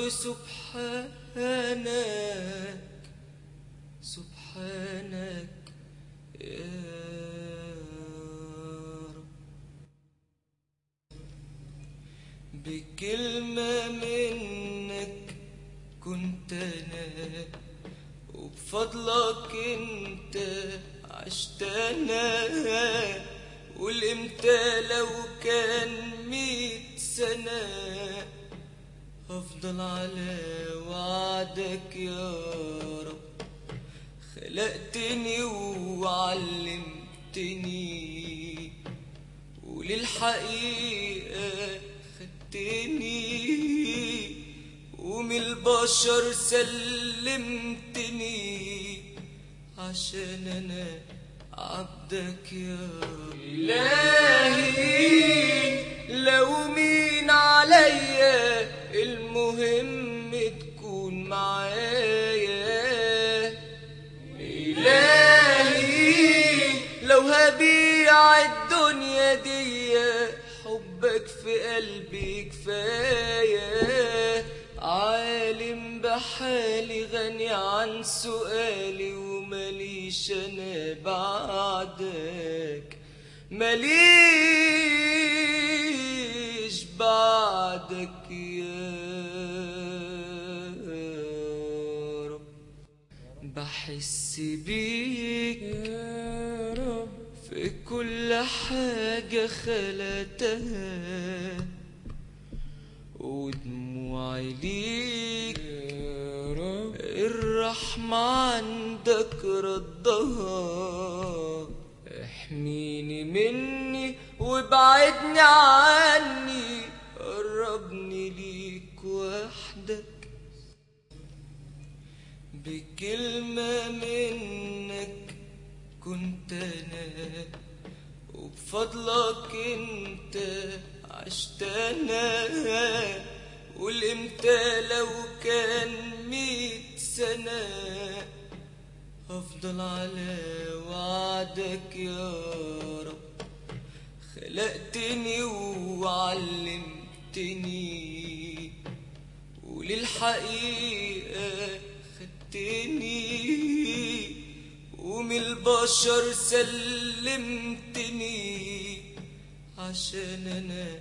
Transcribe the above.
وسبحانك سبحانك يا رب بكلمة منك كنت أنا وبفضلك انت عشت أنا والامتى لو كان ميت سنة هفضل على وعدك يا رب خلقتني وعلمتني وللحقيقة خدتني ومن البشر سلمتني عشان انا عبدك يا إلهي لو مين عليا المهم تكون معايا إلهي لو هبيع الدنيا دي حبك في قلبي كفاية عالم بحالي غني عن سؤالي ومليش أنا بعدك مليش بعدك يا رب بحس بيك يا رب في كل حاجة خلقتها ودموعي ليك يا رب الرحمة عندك ردها احميني مني وابعدني عني قربني ليك وحدك بكلمة منك كنت أنا وبفضلك انت عشت أنا والامتى لو كان ميت سنة هفضل على وعدك يا رب خلقتني وعلمتني وللحقيقة خدتني ومن البشر سلمتني عشان انا